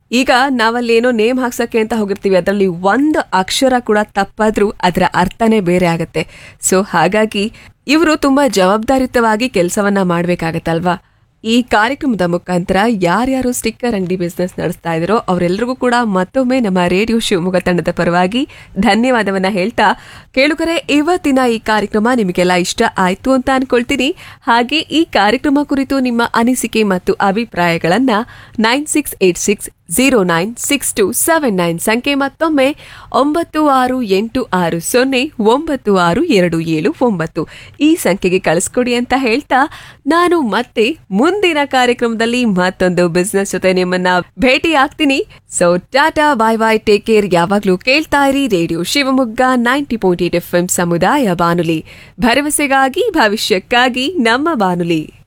ಈಗ ನಾವಲ್ಲೇನೋ ನೇಮ್ ಹಾಕ್ಸಕ್ಕೆ ಅಂತ ಹೋಗಿರ್ತೀವಿ ಅದರಲ್ಲಿ ಒಂದು ಅಕ್ಷರ ಕೂಡ ತಪ್ಪಾದ್ರೂ ಅದರ ಅರ್ಥನೇ ಬೇರೆ ಆಗತ್ತೆ ಸೊ ಹಾಗಾಗಿ ಇವರು ತುಂಬಾ ಜವಾಬ್ದಾರಿಯುತವಾಗಿ ಕೆಲಸವನ್ನ ಮಾಡ್ಬೇಕಾಗತ್ತಲ್ವಾ ಈ ಕಾರ್ಯಕ್ರಮದ ಮುಖಾಂತರ ಯಾರ್ಯಾರು ಸ್ಟಿಕ್ಕರ್ ಅಂಗಡಿ ಬಿಸ್ನೆಸ್ ನಡೆಸ್ತಾ ಇದ್ದಾರೋ ಅವರೆಲ್ಲರಿಗೂ ಕೂಡ ಮತ್ತೊಮ್ಮೆ ನಮ್ಮ ರೇಡಿಯೋ ಶಿವಮೊಗ್ಗ ತಂಡದ ಪರವಾಗಿ ಧನ್ಯವಾದವನ್ನ ಹೇಳ್ತಾ ಕೇಳುಗರೆ ಇವತ್ತಿನ ಈ ಕಾರ್ಯಕ್ರಮ ನಿಮಗೆಲ್ಲ ಇಷ್ಟ ಆಯ್ತು ಅಂತ ಅನ್ಕೊಳ್ತೀನಿ ಹಾಗೆ ಈ ಕಾರ್ಯಕ್ರಮ ಕುರಿತು ನಿಮ್ಮ ಅನಿಸಿಕೆ ಮತ್ತು ಅಭಿಪ್ರಾಯಗಳನ್ನ nine six eight six zero nine six two seven nine ಸಂಖ್ಯೆ ಮತ್ತೊಮ್ಮೆ ಒಂಬತ್ತು ಆರು ಎಂಟು ಆರು ಸೊನ್ನೆ ಒಂಬತ್ತು ಆರು ಎರಡು ಏಳು ಒಂಬತ್ತು ಈ ಸಂಖ್ಯೆಗೆ ಕಳಿಸ್ಕೊಡಿ ಅಂತ ಹೇಳ್ತಾ ನಾನು ಮತ್ತೆ ಮುಂದಿನ ಕಾರ್ಯಕ್ರಮದಲ್ಲಿ ಮತ್ತೊಂದು ಬಿಸ್ನೆಸ್ ಜೊತೆ ನಿಮ್ಮನ್ನ ಭೇಟಿ ಆಗ್ತೀನಿ so tata bye bye take care ಯಾವಾಗ್ಲೂ ಕೇಳ್ತಾ ಇರಿ radio Shivamogga ninety point eight F M ಸಮುದಾಯ ಬಾನುಲಿ ಭರವಸೆಗಾಗಿ ಭವಿಷ್ಯಕ್ಕಾಗಿ ನಮ್ಮ ಬಾನುಲಿ